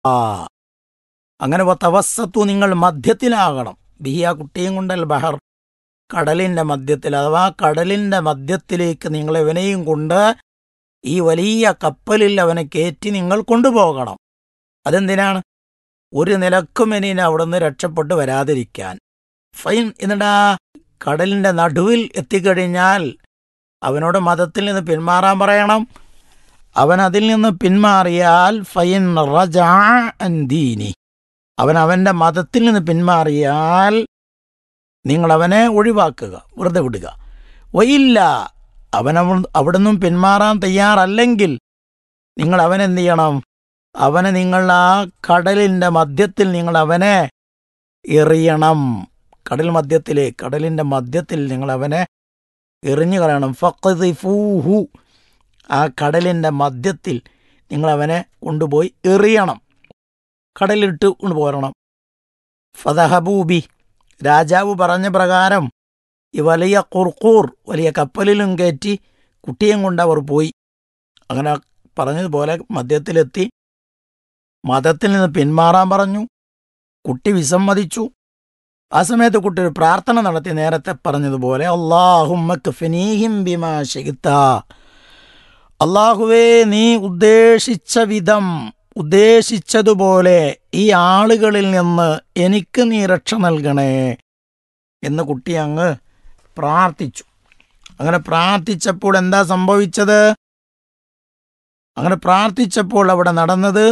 അങ്ങനെ തവസ്സത്തു നിങ്ങൾ മധ്യത്തിലാകണം ബിഹി ആ കുട്ടിയും കൊണ്ടൽ ബഹർ കടലിന്റെ മധ്യത്തിൽ അഥവാ കടലിന്റെ മധ്യത്തിലേക്ക് നിങ്ങൾ ഇവനെയും കൊണ്ട് ഈ വലിയ കപ്പലിൽ അവനെ കയറ്റി നിങ്ങൾ കൊണ്ടുപോകണം അതെന്തിനാണ് ഒരു നിലക്കും ഇനി അവിടുന്ന് രക്ഷപ്പെട്ട് വരാതിരിക്കാൻ ഫൈൻ എന്നിട്ടാ കടലിന്റെ നടുവിൽ എത്തിക്കഴിഞ്ഞാൽ അവനോട് മതത്തിൽ നിന്ന് പിന്മാറാൻ പറയണം അവൻ അതിൽ നിന്ന് പിന്മാറിയാൽ ഫൈൻ റജാ അൻ ദീനി അവൻ അവന്റെ മതത്തിൽ നിന്ന് പിന്മാറിയാൽ നിങ്ങൾ അവനെ ഒഴിവാക്കുക വെറുതെ വിടുക വയില്ല അവൻ അവിടുന്ന് പിന്മാറാൻ തയ്യാറല്ലെങ്കിൽ നിങ്ങൾ അവനെന്ത് ചെയ്യണം അവനെ നിങ്ങൾ ആ കടലിന്റെ മധ്യത്തിൽ നിങ്ങൾ അവനെ എറിയണം കടൽ മധ്യത്തിലെ കടലിന്റെ മധ്യത്തിൽ നിങ്ങൾ അവനെ എറിഞ്ഞു കളയണം ഫഖദിഫൂഹു ആ കടലിന്റെ മധ്യത്തിൽ നിങ്ങൾ അവനെ കൊണ്ടുപോയി എറിയണം കടലിട്ട് കൊണ്ടുപോരണം ഫതഹബൂബി രാജാവ് പറഞ്ഞ പ്രകാരം ഈ വലിയ കുർക്കൂർ വലിയ കപ്പലിലും കയറ്റി കുട്ടിയും കൊണ്ട് അവർ പോയി അങ്ങനെ പറഞ്ഞതുപോലെ മദ്യത്തിലെത്തി മതത്തിൽ നിന്ന് പിന്മാറാൻ പറഞ്ഞു കുട്ടി വിസമ്മതിച്ചു ആ സമയത്ത് കുട്ടി ഒരു പ്രാർത്ഥന നടത്തി നേരത്തെ പറഞ്ഞതുപോലെ അള്ളാഹുമ്മക്ഫിനീഹിം ബിമാ ശിഖിത്ത അള്ളാഹുവേ നീ ഉദ്ദേശിച്ച വിധം ഉദ്ദേശിച്ചതുപോലെ ഈ ആളുകളിൽ നിന്ന് എനിക്ക് നീ രക്ഷ നൽകണേ എന്ന് കുട്ടി അങ്ങ് പ്രാർത്ഥിച്ചു അങ്ങനെ പ്രാർത്ഥിച്ചപ്പോൾ എന്താ സംഭവിച്ചത് അങ്ങനെ പ്രാർത്ഥിച്ചപ്പോൾ അവിടെ നടന്നത്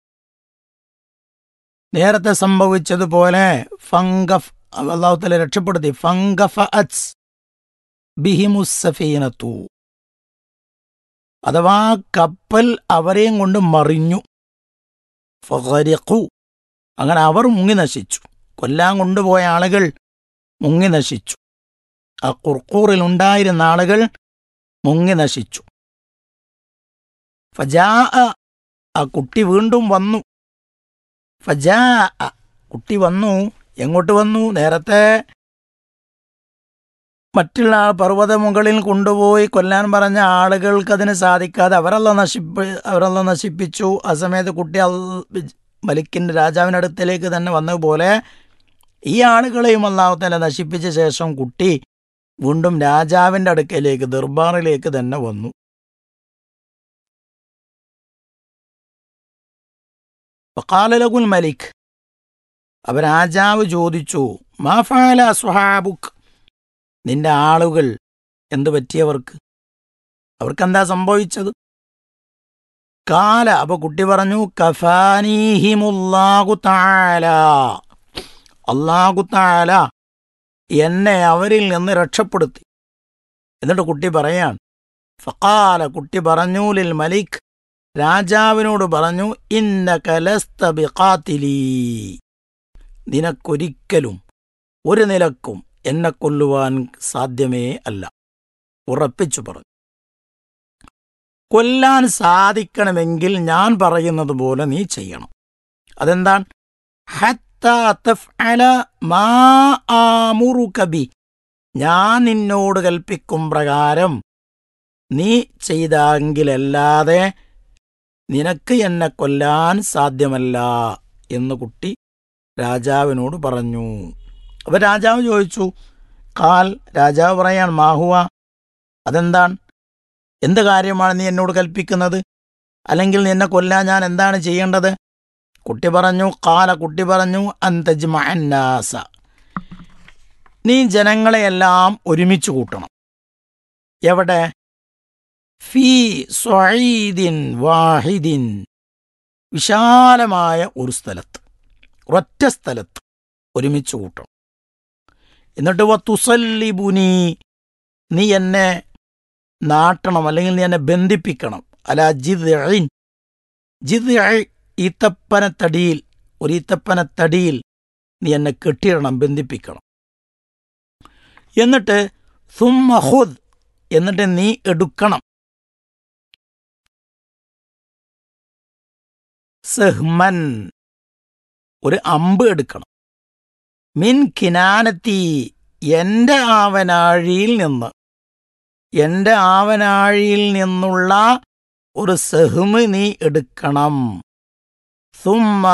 നേരത്തെ സംഭവിച്ചതുപോലെ ഫംഗഫ് അള്ളാഹുത്തല രക്ഷപ്പെടുത്തി ഫംഗഫ അറ്റ്സ് ബിഹിമുസഫീനത്തു അഥവാ കപ്പൽ അവരെയും കൊണ്ട് മറിഞ്ഞു ഫഖരിഖു അങ്ങനെ അവർ മുങ്ങി നശിച്ചു കൊല്ലാൻ കൊണ്ടുപോയ ആളുകൾ മുങ്ങി നശിച്ചു ആ കുർക്കൂറിൽ ഉണ്ടായിരുന്ന ആളുകൾ മുങ്ങി നശിച്ചു ഫജാ ആ കുട്ടി വീണ്ടും വന്നു ഫജാ കുട്ടി വന്നു എങ്ങോട്ട് വന്നു നേരത്തെ മറ്റുള്ള പർവ്വത മുകളിൽ കൊണ്ടുപോയി കൊല്ലാൻ പറഞ്ഞ ആളുകൾക്ക് അതിന് സാധിക്കാതെ അവരല്ല നശിപ്പി അവരല്ല നശിപ്പിച്ചു ആ സമയത്ത് കുട്ടി മലിക്കിൻ്റെ രാജാവിൻ്റെ അടുത്തേക്ക് തന്നെ വന്നതുപോലെ ഈ ആളുകളെയും അള്ളാഹുത്തല നശിപ്പിച്ച ശേഷം കുട്ടി വീണ്ടും രാജാവിൻ്റെ അടുക്കലേക്ക് ദർബാറിലേക്ക് തന്നെ വന്നു വക്കാലലകുൽ മലിക് അവ രാജാവ് ചോദിച്ചു മാഫാല സുഹാബുക്ക് നിന്റെ ആളുകൾ എന്തു പറ്റിയവർക്ക് അവർക്കെന്താ സംഭവിച്ചത് കാല അപ്പൊ കുട്ടി പറഞ്ഞു കഫാനീഹിമുല്ലാഹു താല അള്ളാഹു താല എന്നെ അവരിൽ നിന്ന് രക്ഷപ്പെടുത്തി എന്നിട്ട് കുട്ടി പറയാൻ ഫക്കാല കുട്ടി പറഞ്ഞു ലിൽ മലിക് രാജാവിനോട് പറഞ്ഞു ഇന്ന കലസ്ത ബിഖാത്തിലീ നിനക്കൊരിക്കലും ഒരു നിലക്കും എന്നെ കൊല്ലുവാൻ സാധ്യമേ അല്ല ഉറപ്പിച്ചു പറഞ്ഞു കൊല്ലാൻ സാധിക്കണമെങ്കിൽ ഞാൻ പറയുന്നത് പോലെ നീ ചെയ്യണം അതെന്താണ് ഞാൻ നിന്നോട് കൽപ്പിക്കും പ്രകാരം നീ ചെയ്തെങ്കിലല്ലാതെ നിനക്ക് എന്നെ കൊല്ലാൻ സാധ്യമല്ല എന്ന് കുട്ടി രാജാവിനോട് പറഞ്ഞു അപ്പൊ രാജാവ് ചോദിച്ചു കാൽ രാജാവ് പറയാൻ മാഹുവ അതെന്താണ് എന്ത് കാര്യമാണ് നീ എന്നോട് കൽപ്പിക്കുന്നത് അല്ലെങ്കിൽ നിന്നെ കൊല്ലാൻ ഞാൻ എന്താണ് ചെയ്യേണ്ടത് കുട്ടി പറഞ്ഞു കാല കുട്ടി പറഞ്ഞു അന്തജ്മാസ നീ ജനങ്ങളെയെല്ലാം ഒരുമിച്ച് കൂട്ടണം എവിടെ ഫീ സ്വഈദിൻ വാഹിദിൻ വിശാലമായ ഒരു സ്ഥലത്ത് ഒറ്റ സ്ഥലത്ത് ഒരുമിച്ച് കൂട്ടണം എന്നിട്ട് വത്തുസല്ലിബുനി നീ എന്നെ നാട്ടണം അല്ലെങ്കിൽ നീ എന്നെ ബന്ധിപ്പിക്കണം അല ജിദ് ജിദ് ഈത്തപ്പനത്തടിയിൽ ഒരു ഈത്തപ്പനത്തടിയിൽ നീ എന്നെ കെട്ടിയിടണം ബന്ധിപ്പിക്കണം എന്നിട്ട് സുമ്മഹുദ് എന്നിട്ട് നീ എടുക്കണം സെഹ്മൻ ഒരു അമ്പ് എടുക്കണം മിൻ കിനാനത്തി എന്റെ ആവനാഴിയിൽ നിന്ന് എന്റെ ആവനാഴിയിൽ നിന്നുള്ള ഒരു സെഹ്മ് നീ എടുക്കണം സുമ്മ